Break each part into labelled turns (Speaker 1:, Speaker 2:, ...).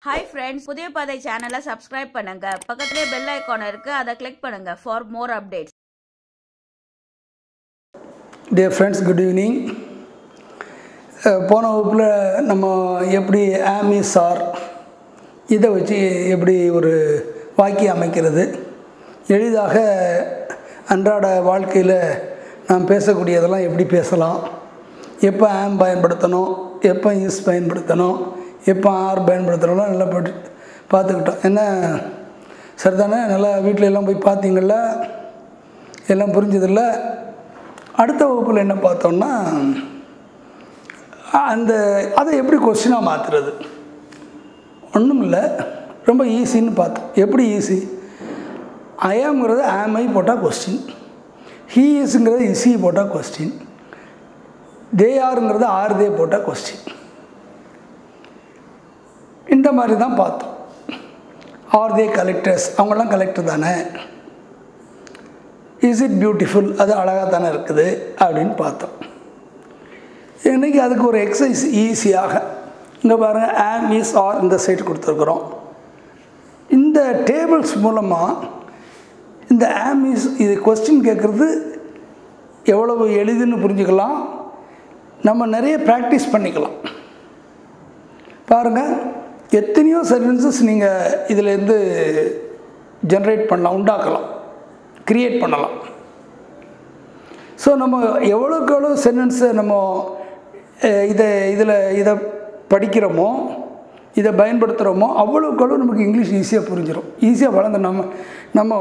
Speaker 1: hi friends புதிய பாதை சேனலை சப்ஸ்கிரைப் பண்ணுங்க பக்கத்துலேயே பெல் ஐக்கான் இருக்கு அதை கிளிக் பண்ணுங்க for more updates
Speaker 2: dear friends good evening போன வகுப்பில் நம்ம எப்படி ஆமிஸ் ஆர் இதை வச்சு எப்படி ஒரு வாக்கியம் அமைக்கிறது எளிதாக அன்றாட வாழ்க்கையில் நாம் பேசக்கூடியதெல்லாம் எப்படி பேசலாம் எப்போ ஆம் பயன்படுத்தணும் எப்போ இஸ் பயன்படுத்தணும் எப்போ ஆர் பயன்படுத்தணும்லாம் நல்லா படி பார்த்துக்கிட்டோம் என்ன சரிதானே நல்லா வீட்டில எல்லாம் போய் பார்த்தீங்கள எல்லாம் புரிஞ்சதில்ல அடுத்த வகுப்பில் என்ன பார்த்தோம்னா அந்த அதை எப்படி கொஸ்டினாக மாற்றுறது ஒன்றும் இல்லை ரொம்ப ஈஸின்னு பார்த்தோம் எப்படி ஈஸி ஐயாம்ங்கிறது ஆமை போட்டால் கொஸ்டின் ஹீ இஸ்ங்கிறது இசி போட்டால் கொஸ்டின் தே ஆருங்கிறது ஆர் தே போட்டால் கொஸ்டின் இந்த மாதிரி தான் பார்த்தோம் ஆர் தே கலெக்டர்ஸ் அவங்களாம் கலெக்டர் தானே இஸ் இட் பியூட்டிஃபுல் அது அழகாக தானே இருக்குது அப்படின்னு பார்த்தோம் இன்றைக்கி அதுக்கு ஒரு எக்ஸசைஸ் ஈஸியாக இங்கே பாருங்கள் ஆம் இஸ் ஆர் இந்த சைடு கொடுத்துருக்குறோம் இந்த டேபிள்ஸ் மூலமாக இந்த ஆம் இஸ் இது கொஸ்டின் கேட்குறது எவ்வளவு எளிதுன்னு புரிஞ்சுக்கலாம் நம்ம நிறைய ப்ராக்டிஸ் பண்ணிக்கலாம் பாருங்கள் எத்தனையோ சென்டென்சஸ் நீங்கள் இதிலேருந்து ஜென்ரேட் பண்ணலாம் உண்டாக்கலாம் க்ரியேட் பண்ணலாம் ஸோ நம்ம எவ்வளோக்கு எவ்வளோ சென்டென்ஸை நம்ம அஹ், இதை இதில் இதை படிக்கிறோமோ இதை பயன்படுத்துகிறோமோ அவ்வளோக்கு எவ்வளோ நமக்கு இங்கிலீஷ் ஈஸியாக புரிஞ்சிடும் ஈஸியாக வளர்ந்து நம்ம நம்ம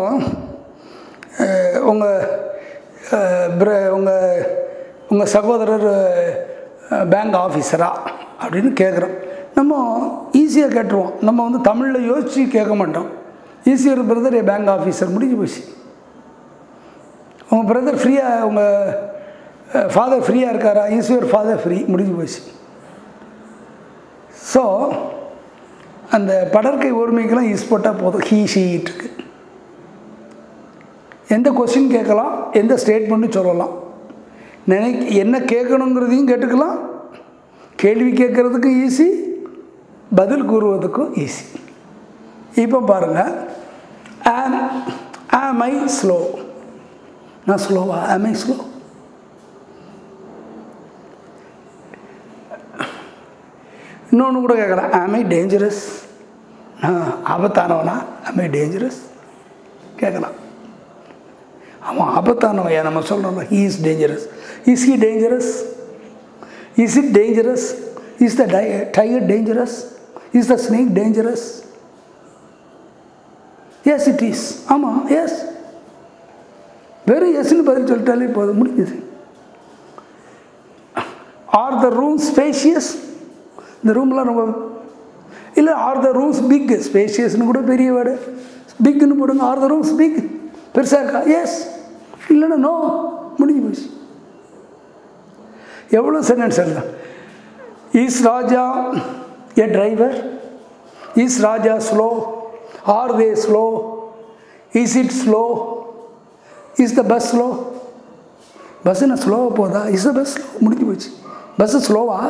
Speaker 2: உங்கள் பிர உங்கள் உங்கள் சகோதரர் பேங்க் ஆஃபீஸரா அப்படின்னு கேட்குறோம் நம்ம ஈஸியாக கேட்டுருவோம் நம்ம வந்து தமிழில் யோசித்து கேட்க மாட்டோம் ஈஸியர் பிரதர் பேங்க் ஆஃபீஸர் முடிஞ்சு போச்சு உங்கள் பிரதர் ஃப்ரீயாக உங்கள் ஃபாதர் ஃப்ரீயாக இருக்காரா ஈஸ்வர் ஃபாதர் ஃப்ரீ முடிஞ்சு போச்சு ஸோ அந்த படற்கை ஒருமைக்கெல்லாம் ஈஸ் போட்டால் போதும் ஹீ ஷீட்டுக்கு எந்த கொஸ்டின் கேட்கலாம் எந்த ஸ்டேட்மெண்ட்டும் சொல்லலாம் நினை என்ன கேட்கணுங்கிறதையும் கேட்டுக்கலாம் கேள்வி கேட்குறதுக்கும் ஈஸி பதில் கூறுவதுக்கும் ஈஸி இப்போ பாருங்கள் ஆம் ஆம் ஐ ஸ்லோ நான் ஸ்லோவா ஆம் ஐ ஸ்லோ இன்னொன்று கூட கேட்குறேன் ஆம் ஐ டேஞ்சரஸ் நான் ஆபத்தானவனா ஆம் ஐ டேஞ்சரஸ் கேட்கலாம் அவன் ஆபத்தானவையா நம்ம சொல்கிறோம்ல he is dangerous is he dangerous is it dangerous is the டை tiger dangerous is the snake dangerous yes it is ஆமாம் எஸ் வெறும் எஸ்ன்னு பதில் சொல்லிட்டாலே போதும் முடிஞ்சுது ஆர் த ரூம் ஸ்பேஷியஸ் இந்த ரூம்லாம் ரொம்ப இல்லை ஆர் த ரூம்ஸ் பிக் ஸ்பேஷியஸ்னு கூட பெரிய வேர்டு பிக்னு போடுங்க ஆர் த ரூம்ஸ் பிக் பெருசாக இருக்கா எஸ் இல்லைன்னா நோ முடிஞ்சு போச்சு எவ்வளோ சென்டென்ஸ் எழுதலாம் is Raja a driver is Raja slow are they slow is it slow is the bus slow bus என்ன ஸ்லோவாக போதா இஸ் த பஸ் ஸ்லோ முடிஞ்சு போச்சு பஸ்ஸு ஸ்லோவா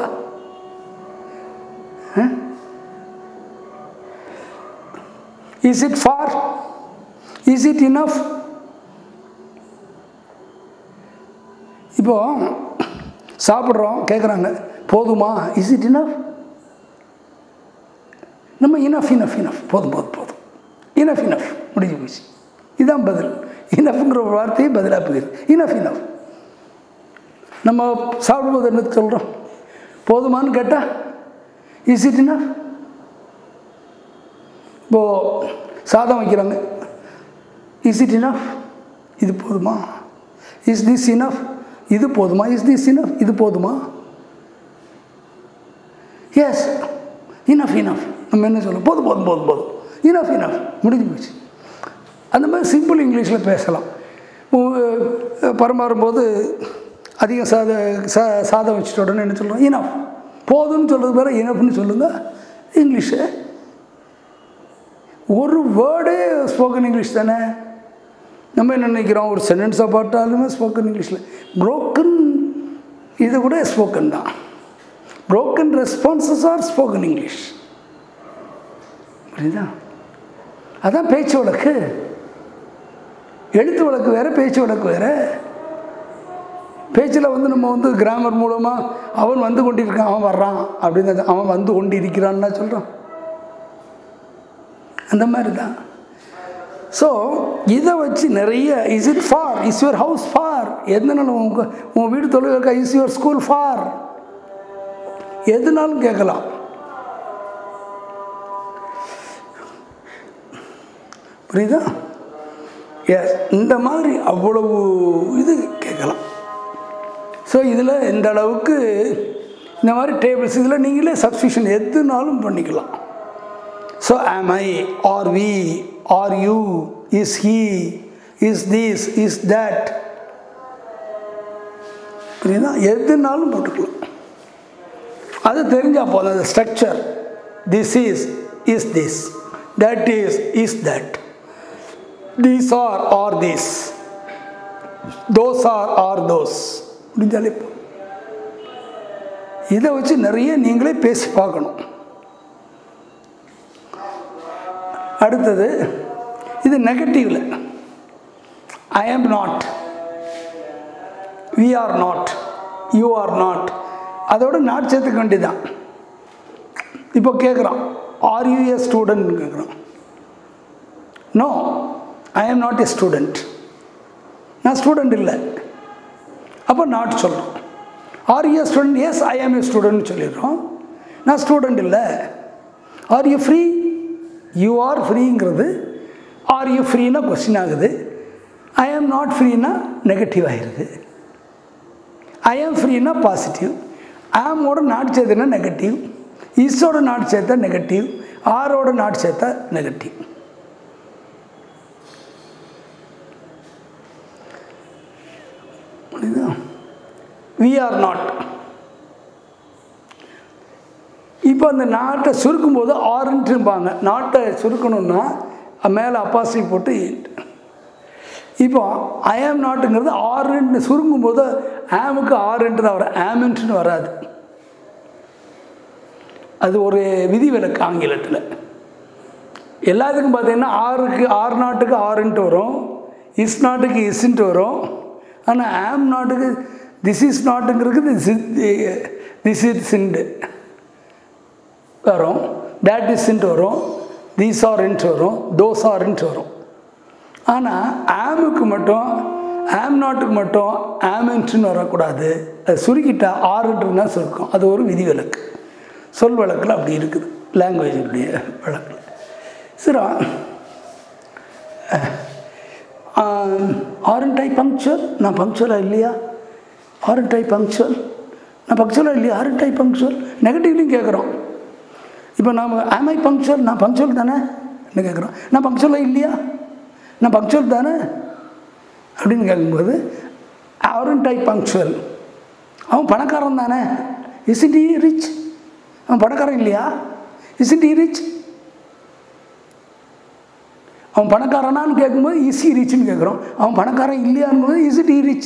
Speaker 2: is it far is it enough இப்போ சாப்பிட்றோம் கேட்குறாங்க போதுமா இஸ் இட் இனஃப் நம்ம இனஃப் இனஃப் இனஃப் போதும் போதும் போதும் இனஃப் இனஃப் முடிஞ்சு போச்சு இதுதான் பதில் இனஃப்ங்கிற ஒரு வார்த்தையே பதிலாக போயிடுது இனஃப் இனஃப் நம்ம சாப்பிடும்போது என்ன சொல்கிறோம் போதுமான்னு கேட்டால் இஸ் இட் இனஃப் இப்போது சாதம் வைக்கிறாங்க இஸ் இட் இனஃப் இது போதுமா இஸ் திஸ் இனஃப் இது போதுமா இஸ் திஸ் இனஃப் இது போதுமா எஸ் இனஃப் இனஃப் நம்ம என்ன சொல்லணும் போதும் போதும் போதும் போதும் இனஃப் இனஃப் முடிஞ்சு போச்சு அந்த மாதிரி சிம்பிள் இங்கிலீஷில் பேசலாம் உ- பரமாறும்போது அதிகம் சாத சா சாதம் வச்சுட்ட உடனே என்ன சொல்கிறோம் இனஃப் போதும்னு சொல்கிறது பேர இனஃப்னு சொல்லுங்கள் இங்கிலீஷு ஒரு வேர்டே ஸ்போக்கன் இங்கிலீஷ் தானே நம்ம என்ன நினைக்கிறோம் ஒரு சென்டென்ஸை பார்த்தாலுமே ஸ்போக்கன் இங்கிலீஷில் ப்ரோக்கன் இது கூட ஸ்போக்கன் தான் broken responses are spoken english புரியுதா அதான் பேச்சு வழக்கு எழுத்து வழக்கு வேறு பேச்சு வழக்கு வேறு பேச்சில் வந்து நம்ம வந்து கிராமர் மூலமாக அவன் வந்து கொண்டிருக்கான் அவன் வர்றான் அப்படின்னு அவன் வந்து கொண்டு இருக்கிறான்னு சொல்கிறான் அந்த மாதிரி தான் ஸோ இதை வச்சு நிறைய is it far is your house far எதனாலும் உங்க உன் வீடு தொழில் இருக்கா இஸ் யுவர் ஸ்கூல் ஃபார் எதுனாலும் கேட்கலாம் புரியுதா எஸ் இந்த மாதிரி அவ்வளவு இது கேட்கலாம் ஸோ இதில் இந்த அளவுக்கு இந்த மாதிரி டேபிள்ஸ் இதில் நீங்களே சப்ஸ்டியூஷன் எதுனாலும் பண்ணிக்கலாம் so am I are we are you is he is this is that புரியுதா எதுனாலும் போட்டுக்கலாம் அது தெரிஞ்சால் போதும் அந்த structure this is is this that is is that these are are this those are are those முடிஞ்சாலே போ இதை வச்சு நிறைய நீங்களே பேசி பார்க்கணும் அடுத்தது இது நெகட்டிவில் I am not we are not you are not அதோட நாட் சேர்த்துக்க வேண்டியதான் இப்போ கேட்குறான் ஆர் யூ ஏ ஸ்டூடெண்ட் கேட்குறான் no I am not a student நான் ஸ்டூடெண்ட் இல்லை அப்போ நாட் சொல்கிறோம் are you student yes I am a student சொல்லிடுறோம் நான் ஸ்டூடெண்ட் இல்லை are you free you are ஃப்ரீங்கிறது ஆர் யூ ஃப்ரீனா கொஸ்டின் ஆகுது ஐ ஆம் நாட் ஃப்ரீனா நெகட்டிவ் ஆகிடுது ஐ ஆம் ஃப்ரீனா பாசிட்டிவ் ஆமோட நாட் சேர்த்துனா நெகட்டிவ் இஸோட நாட் சேர்த்தா நெகட்டிவ் ஆரோட நாட் சேர்த்தா நெகட்டிவ் வி ஆர் நாட் இப்போ அந்த நாட்டை சுருக்கும்போது ஆறுன்ட்டுருப்பாங்க நாட்டை சுருக்கணும்னா மேலே அப்பாசி போட்டு இப்போ ஐ ஆம் நாட்டுங்கிறது ஆறுன்னு சுருங்கும்போது ஆமுக்கு ஆறுன்ட்டு தான் வரும் ஆமின்ட்டுன்னு வராது அது ஒரு விதிவிலக்கு ஆங்கிலத்தில் எல்லாத்துக்கும் பார்த்தீங்கன்னா ஆறுக்கு ஆறு நாட்டுக்கு ஆறுன்ட்டு வரும் இஸ் நாட்டுக்கு இஸ்ன்ட்டு வரும் ஆனால் ஆம் நாட்டுக்கு திஸ் இஸ் நாட்டுங்கிறது திஸ் இஸ் இண்டு வரும் தேட் இஸ்ன்ட்டு வரும் தீஸ் ஆர்ன்ட்டு வரும் தோஸ் ஆர்ன்ட்டு வரும் ஆனால் ஆமுக்கு மட்டும் ஆம் நாட்டுக்கு மட்டும் ஆமின்ட்டுன்னு வரக்கூடாது அது சுருக்கிட்டா ஆறுன்ட்டுனா சுருக்கம் அது ஒரு விதிவிலக்கு சொல் வழக்கில் அப்படி இருக்குது லாங்குவேஜுடைய வழக்கில் சரி ஆரண்ட் ஐ பங்க்சுவல் நான் பங்க்சுவலாக இல்லையா ஆரண்ட் ஐ பங்க்சுவல் நான் பங்க்சுவலாக இல்லையா ஆரண்ட் ஐ பங்க்சுவல் நெகட்டிவ்லையும் கேட்குறோம் இப்போ நாம் ஆம் ஐ பங்க்சுவல் நான் பங்க்சுவல் தானே என்ன கேட்குறோம் நான் பங்க்சுவலாக இல்லையா நான் பங்க்சுவல் தானே அப்படின்னு கேட்கும்போது ஆரண்ட் ஐ பங்க்சுவல் அவன் பணக்காரன் தானே இஸ் இட் ரிச் அவன் பணக்காரன் இல்லையா இஸ் இட் ரிச் அவன் பணக்காரனான்னு கேட்கும்போது இஸ் இ ரிச்னு கேட்குறோம் அவன் பணக்காரன் இல்லையான்னு போது இஸ் இட் ரிச்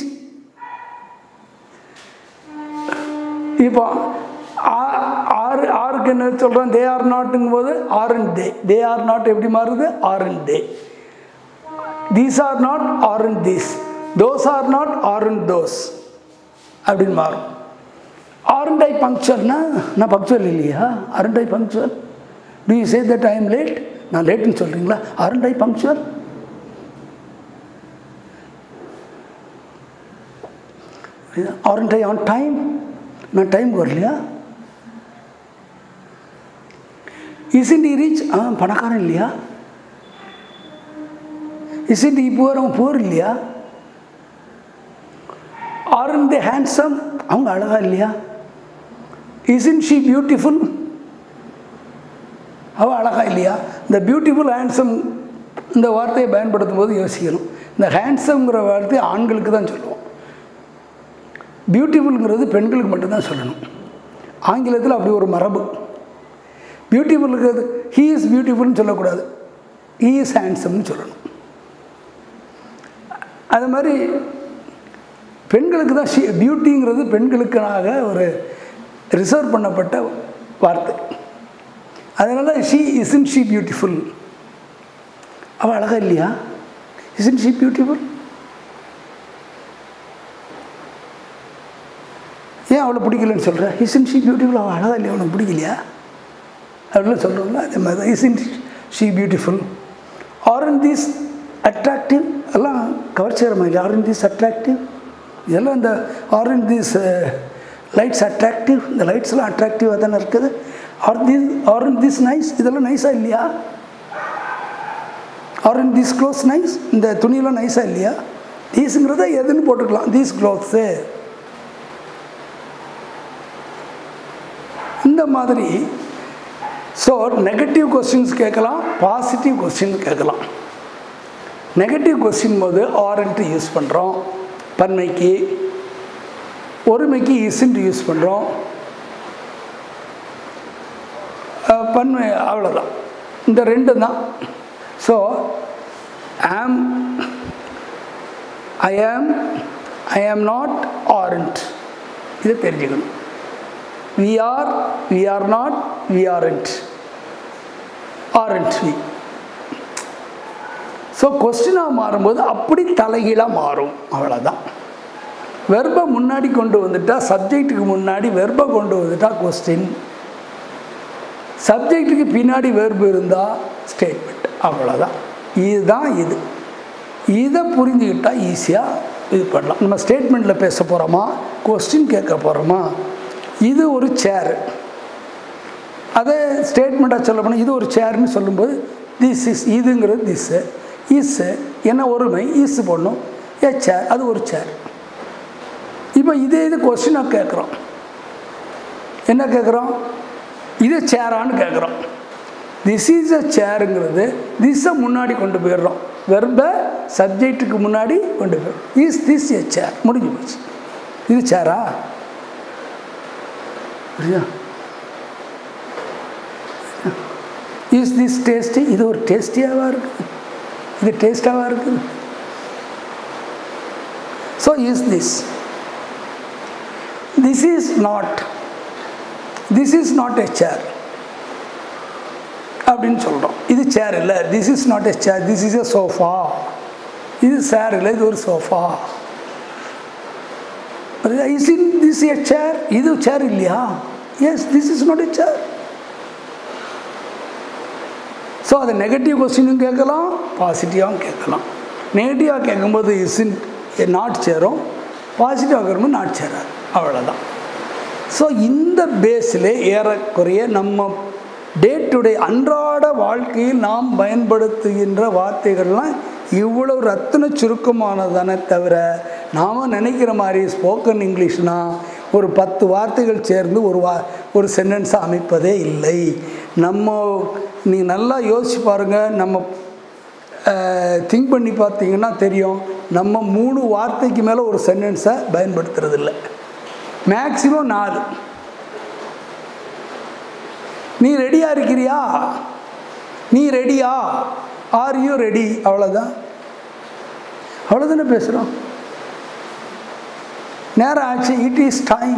Speaker 2: இப்போ ஆறு ஆறுக்கு என்ன சொல்கிறோம் தே ஆர் நாட்டுங்கும் போது are and they they are not எப்படி மாறுது are and they these are not are and these those are not are and those அப்படின்னு மாறும் ஆரண்ட் ஐ பங்க்சுவல்னா நான் பங்க்சுவல் இல்லையா aren't I punctual to you say that I am late நான் லேட்டுன்னு சொல்கிறீங்களா aren't I punctual aren't I on time நான் time வரலையா இசிண்ட் ரீச் ஆ பணக்காரன் இல்லையா இசிண்ட் புவர் அவன் புவர் இல்லையா ஆரண்ட் தி ஹேண்ட்ஸம் அவங்க அழகா இல்லையா இசின் ஷீ பியூட்டிஃபுல் அவள் அழகா இல்லையா இந்த பியூட்டிஃபுல் ஹேண்ட்ஸம் இந்த வார்த்தையை பயன்படுத்தும் போது யோசிக்கணும் இந்த ஹேண்ட்ஸம்ங்கிற வார்த்தையை ஆண்களுக்கு தான் சொல்லுவோம் பியூட்டிஃபுல்ங்கிறது பெண்களுக்கு மட்டும்தான் சொல்லணும் ஆங்கிலத்தில் அப்படி ஒரு மரபு பியூட்டிஃபுல்ங்கிறது ஹீ இஸ் பியூட்டிஃபுல்னு சொல்லக்கூடாது ஹீ இஸ் ஹேண்ட்ஸம்னு சொல்லணும் அது மாதிரி பெண்களுக்கு தான் ஷி பியூட்டிங்கிறது பெண்களுக்காக ஒரு ரிசர்வ் பண்ணப்பட்ட வார்த்தை அதனால் ஷீ இசன் ஷீ பியூட்டிஃபுல் அவள் அழகா இல்லையா இசன் ஷீ பியூட்டிஃபுல் ஏன் அவளை பிடிக்கலன்னு சொல்கிற இசன் ஷீ பியூட்டிஃபுல் அவள் அழகா இல்லையா உனக்கு பிடிக்கலையா அப்படின்னு சொல்கிறோம்ல அதே மாதிரி தான் isn't she beautiful aren't these attractive எல்லாம் கவர்ச்சிகரமாக இல்லை ஆரன் தீஸ் அட்ராக்டிவ் இதெல்லாம் இந்த ஆரன் தீஸ் லைட்ஸ் அட்ராக்டிவ் இந்த லைட்ஸ்லாம் அட்ராக்டிவாக தானே இருக்குது are these aren't these nice இதெல்லாம் நைஸாக இல்லையா ஆரன் தீஸ் க்ளோத்ஸ் நைஸ் இந்த துணியெல்லாம் நைஸாக இல்லையா தீஸுங்கிறத எதுன்னு போட்டுக்கலாம் தீஸ் க்ளோத்ஸு இந்த மாதிரி ஸோ நெகட்டிவ் கொஸ்டின்ஸ் கேட்கலாம் பாசிட்டிவ் கொஸ்டின் கேட்கலாம் நெகட்டிவ் கொஸ்டின் போது ஆரண்ட்டு யூஸ் பண்ணுறோம் பன்மைக்கு ஒருமைக்கு இசுன்ட்டு யூஸ் பண்ணுறோம் பன்மை அவ்வளோதான் இந்த ரெண்டு தான் ஸோ ஆம் ஐ ஆம் ஐ ஆம் நாட் ஆரண்ட் இதை தெரிஞ்சுக்கணும் we are we are not we aren't aren't we so கொஸ்டினாக மாறும்போது அப்படி தலைகீழாக மாறும் அவ்வளோதான் வெர்பை முன்னாடி கொண்டு வந்துட்டா சப்ஜெக்ட்டுக்கு முன்னாடி வெர்பை கொண்டு வந்துட்டா கொஸ்டின் சப்ஜெக்ட்டுக்கு பின்னாடி வெர்பு இருந்தால் ஸ்டேட்மெண்ட் அவ்வளோதான் இதுதான் இது இதை புரிஞ்சுக்கிட்டால் ஈஸியாக இது பண்ணலாம் நம்ம ஸ்டேட்மெண்ட்டில் பேச போகிறோமா கொஸ்டின் கேட்க போகிறோமா இது ஒரு சேர் அதை ஸ்டேட்மெண்ட்டாக சொல்ல போனால் இது ஒரு சேர்னு சொல்லும்போது திஸ் இஸ் இதுங்கிறது திஸ்ஸு இஸ்ஸு என்ன ஒருமை இஸ் போடணும் ஏ சேர் அது ஒரு சேர் இப்போ இதே இது கொஸ்டினாக கேட்குறோம் என்ன கேட்குறோம் இது சேரான்னு கேட்குறோம் திஸ் இஸ் அ சேருங்கிறது திஸ்ஸை முன்னாடி கொண்டு போயிடுறோம் வெறும்ப சப்ஜெக்ட்டுக்கு முன்னாடி கொண்டு போயிடும் இஸ் திஸ் எ சேர் முடிஞ்சு போச்சு இது சேரா புரியுதா இஸ் திஸ் டேஸ்டி இது ஒரு டேஸ்டியாகவா இருக்குது இது டேஸ்டாகவா இருக்குது so is this this is not this is not a chair அப்படின்னு சொல்கிறோம் இது சேர் இல்லை this is not a chair this is a sofa இது சேர் இல்லை இது ஒரு sofa is in this a chair இது சேர் இல்லையா yes this is not a chair so அதை நெகட்டிவ் கொஸ்டினும் கேட்கலாம் பாசிட்டிவாகவும் கேட்கலாம் நெகட்டிவாக கேட்கும்போது இஸ் இன் நாட் சேரும் பாசிட்டிவாக கேட்கும்போது நாட் சேராது அவ்வளோதான் ஸோ இந்த பேஸில் ஏறக்குறைய நம்ம டே டு டே அன்றாட வாழ்க்கையில் நாம் பயன்படுத்துகின்ற வார்த்தைகள்லாம் இவ்வளோ ரத்தின சுருக்கமானதானே தவிர நாம் நினைக்கிற மாதிரி ஸ்போக்கன் இங்கிலீஷ்னால் ஒரு பத்து வார்த்தைகள் சேர்ந்து ஒரு வா ஒரு சென்டென்ஸை அமைப்பதே இல்லை நம்ம நீ நல்லா யோசிச்சு பாருங்கள் நம்ம திங்க் பண்ணி பார்த்தீங்கன்னா தெரியும் நம்ம மூணு வார்த்தைக்கு மேலே ஒரு சென்டென்ஸை பயன்படுத்துறதில்ல மேக்சிமம் நாலு நீ ரெடியாக இருக்கிறியா நீ ரெடியா ஆர் யூ ரெடி அவ்வளோதான் அவ்வளோதானே பேசுகிறோம் நேரம் ஆச்சு it is time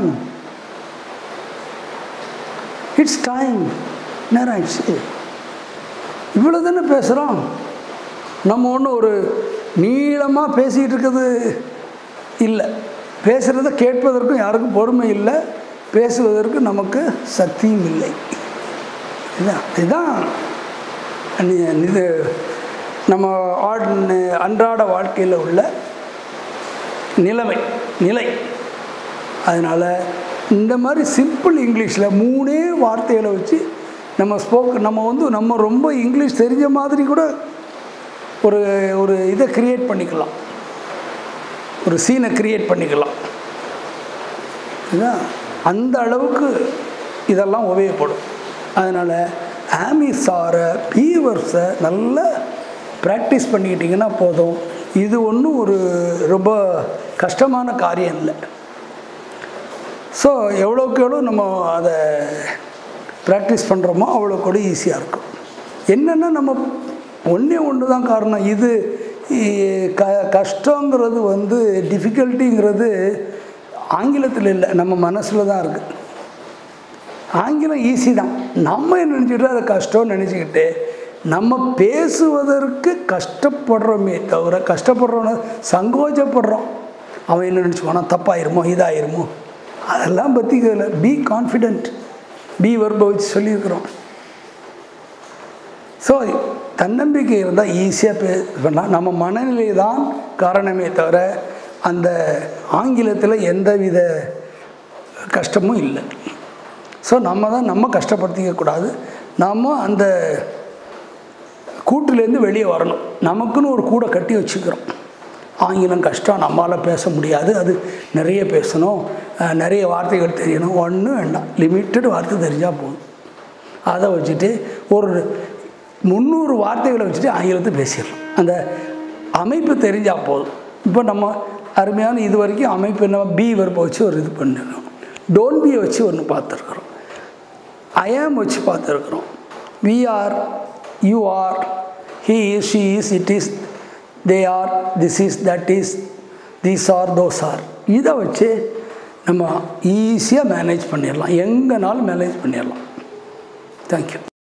Speaker 2: it's time நேரம் ஆயிடுச்சு இவ்வளோ தானே பேசுகிறோம் நம்ம ஒன்றும் ஒரு நீளமாக பேசிகிட்டு இருக்கிறது இல்லை பேசுகிறத கேட்பதற்கும் யாருக்கும் பொறுமை இல்லை பேசுவதற்கு நமக்கு சக்தியும் இல்லை இதுதான் இதுதான் இது நம்ம அன்றாட வாழ்க்கையில் உள்ள நிலைமை நிலை அதனால் இந்த மாதிரி சிம்பிள் இங்கிலீஷில் மூணே வார்த்தைகளை வச்சு நம்ம ஸ்போக் நம்ம வந்து நம்ம ரொம்ப இங்கிலீஷ் தெரிஞ்ச மாதிரி கூட ஒரு ஒரு இதை க்ரியேட் பண்ணிக்கலாம் ஒரு சீனை க்ரியேட் பண்ணிக்கலாம் இதுதான் அந்த அளவுக்கு இதெல்லாம் உபயோகப்படும் அதனால் ஆமிசாரை பீவர்ஸை நல்லா ப்ராக்டிஸ் பண்ணிக்கிட்டிங்கன்னா போதும் இது ஒன்றும் ஒரு ரொம்ப கஷ்டமான காரியம் இல்லை ஸோ எவ்வளோக்கு எவ்வளோ நம்ம அதை ப்ராக்டிஸ் பண்ணுறோமோ அவ்வளோ கூட ஈஸியாக இருக்கும் என்னென்னா நம்ம ஒன்றே ஒன்று தான் காரணம் இது க கஷ்டங்கிறது வந்து டிஃபிகல்ட்டிங்கிறது ஆங்கிலத்தில் இல்லை நம்ம மனசில் தான் இருக்குது ஆங்கிலம் ஈஸி தான் நம்ம என்ன நினச்சிக்கிட்டு அதை கஷ்டம்னு நினச்சிக்கிட்டு நம்ம பேசுவதற்கு கஷ்டப்படுறோமே தவிர கஷ்டப்படுறோன்னு சங்கோச்சப்படுறோம் அவன் என்ன நினச்சிக்குவானா தப்பாயிருமோ இதாயிருமோ அதெல்லாம் பற்றி இதில் பி கான்ஃபிடென்ட் பி வர்பை வச்சு சொல்லியிருக்கிறோம் ஸோ தன்னம்பிக்கை இருந்தால் ஈஸியாக பே பண்ணலாம் நம்ம மனநிலை தான் காரணமே தவிர அந்த ஆங்கிலத்தில் எந்தவித கஷ்டமும் இல்லை ஸோ நம்ம தான் நம்ம கஷ்டப்படுத்திக்க கூடாது நம்ம அந்த கூட்டுலேருந்து வெளியே வரணும் நமக்குன்னு ஒரு கூடை கட்டி வச்சுக்கிறோம் ஆங்கிலம் கஷ்டம் நம்மளால் பேச முடியாது அது நிறைய பேசணும் அஹ், நிறைய வார்த்தைகள் தெரியணும் ஒன்றும் வேண்டாம் லிமிட்டட் வார்த்தை தெரிஞ்சால் போதும் அதை வச்சுட்டு ஒரு முந்நூறு வார்த்தைகளை வச்சுட்டு ஆங்கிலத்தை பேசிடலாம் அந்த அமைப்பு தெரிஞ்சால் போதும் இப்போ நம்ம அருமையான இது வரைக்கும் அமைப்பு என்ன பி வர்ப்பை வச்சு ஒரு இது பண்ணிடுறோம் டோன்ட் பியை வச்சு ஒன்று பார்த்துருக்குறோம் ஐஆம் வச்சு பார்த்துருக்குறோம் we are you are he is she is it is they are this is that is these are those are இதை வச்சு நம்ம ஈஸியாக மேனேஜ் பண்ணிடலாம் எங்கேனாலும் மேனேஜ் பண்ணிடலாம் தேங்க்யூ